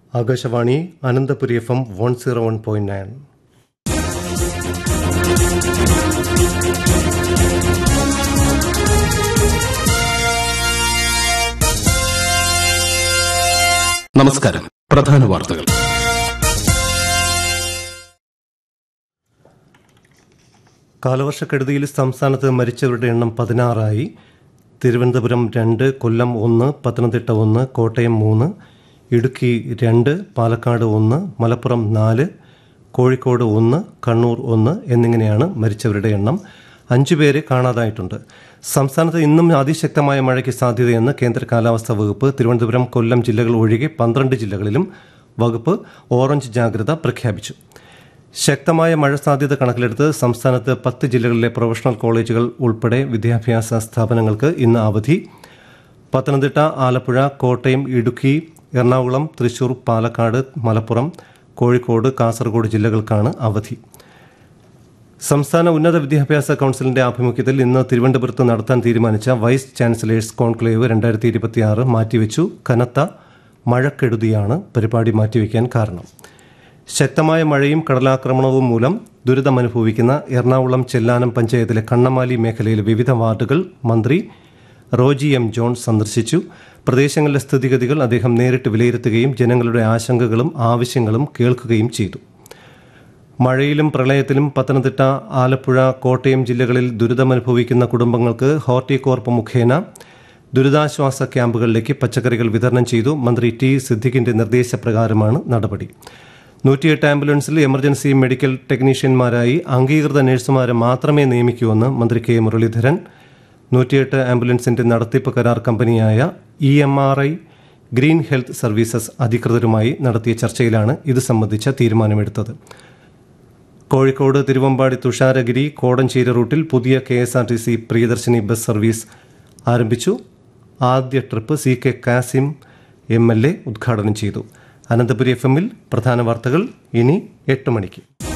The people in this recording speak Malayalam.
Akashvani Ananthapuri F M one zero one point nine നമസ്കാരം പ്രധാന വാർത്തകൾ കാലവർഷക്കെടുതിയിൽ സംസ്ഥാനത്ത് മരിച്ചവരുടെ എണ്ണം പതിനാറായി തിരുവനന്തപുരം രണ്ട് കൊല്ലം ഒന്ന് പത്തനംതിട്ട ഒന്ന് കോട്ടയം മൂന്ന് ഇടുക്കി രണ്ട് പാലക്കാട് ഒന്ന് മലപ്പുറം നാല് കോഴിക്കോട് ഒന്ന് കണ്ണൂർ ഒന്ന് എന്നിങ്ങനെയാണ് മരിച്ചവരുടെ എണ്ണം അഞ്ചു പേരെ കാണാതായിട്ടുണ്ട് സംസ്ഥാനത്ത് ഇന്നും അതിശക്തമായ മഴയ്ക്ക് സാധ്യതയെന്ന് കേന്ദ്ര കാലാവസ്ഥാ വകുപ്പ് തിരുവനന്തപുരം കൊല്ലം ജില്ലകൾ ഒഴികെ പന്ത്രണ്ട് ജില്ലകളിലും വകുപ്പ് ഓറഞ്ച് ജാഗ്രത പ്രഖ്യാപിച്ചു ശക്തമായ മഴ സാധ്യത കണക്കിലെടുത്ത് സംസ്ഥാനത്ത് പത്ത് ജില്ലകളിലെ പ്രൊഫഷണൽ കോളേജുകൾ ഉൾപ്പെടെ വിദ്യാഭ്യാസ സ്ഥാപനങ്ങൾക്ക് ഇന്ന് അവധി പത്തനംതിട്ട ആലപ്പുഴ കോട്ടയം ഇടുക്കി എറണാകുളം തൃശൂർ പാലക്കാട് മലപ്പുറം കോഴിക്കോട് കാസർഗോഡ് ജില്ലകൾക്കാണ് അവധി സംസ്ഥാന ഉന്നത വിദ്യാഭ്യാസ കൗൺസിലിന്റെ ആഭിമുഖ്യത്തിൽ ഇന്ന് തിരുവനന്തപുരത്ത് നടത്താൻ തീരുമാനിച്ച വൈസ് ചാൻസലേഴ്സ് കോൺക്ലേവ് രണ്ടായിരത്തി ഇരുപത്തിയാറ് മാറ്റിവെച്ചു കനത്ത മഴക്കെടുതിയാണ് പരിപാടി മാറ്റിവെക്കാൻ കാരണം ശക്തമായ മഴയും കടലാക്രമണവും മൂലം ദുരിതമനുഭവിക്കുന്ന എറണാകുളം ചെല്ലാനം പഞ്ചായത്തിലെ കണ്ണമാലി മേഖലയിലെ വിവിധ വാർഡുകൾ മന്ത്രി റോജി എം ജോൺ സന്ദർശിച്ചു പ്രദേശങ്ങളിലെ സ്ഥിതിഗതികൾ അദ്ദേഹം നേരിട്ട് വിലയിരുത്തുകയും ജനങ്ങളുടെ ആശങ്കകളും ആവശ്യങ്ങളും കേൾക്കുകയും ചെയ്തു മഴയിലും പ്രളയത്തിലും പത്തനംതിട്ട ആലപ്പുഴ കോട്ടയം ജില്ലകളിൽ ദുരിതമനുഭവിക്കുന്ന കുടുംബങ്ങൾക്ക് ഹോർട്ടികോർപ്പ് മുഖേന ദുരിതാശ്വാസ ക്യാമ്പുകളിലേക്ക് പച്ചക്കറികൾ വിതരണം ചെയ്തു മന്ത്രി ടി സിദ്ദിഖിന്റെ നിർദ്ദേശപ്രകാരമാണ് നടപടി നൂറ്റിയെട്ട് ആംബുലൻസിൽ എമർജൻസി മെഡിക്കൽ ടെക്നീഷ്യന്മാരായി അംഗീകൃത നഴ്സുമാരെ മാത്രമേ നിയമിക്കൂവെന്ന് മന്ത്രി കെ മുരളീധരൻ നൂറ്റിയെട്ട് ആംബുലൻസിന്റെ നടത്തിപ്പ് കരാർ കമ്പനിയായ E M R I green health services അധികൃതരുമായി നടത്തിയ ചർച്ചയിലാണ് ഇത് സംബന്ധിച്ച തീരുമാനമെടുത്തത് കോഴിക്കോട് തിരുവമ്പാടി തുഷാരഗിരി കോടഞ്ചേരി റൂട്ടിൽ പുതിയ K S R T C Priyadarshini bus service ആരംഭിച്ചു ആദ്യ trip C K Kasim M L A ഉദ്ഘാടനം ചെയ്തു അനന്തപുരി എഫ് എമ്മിൽ പ്രധാന വാർത്തകൾ ഇനി എട്ട് മണിക്ക്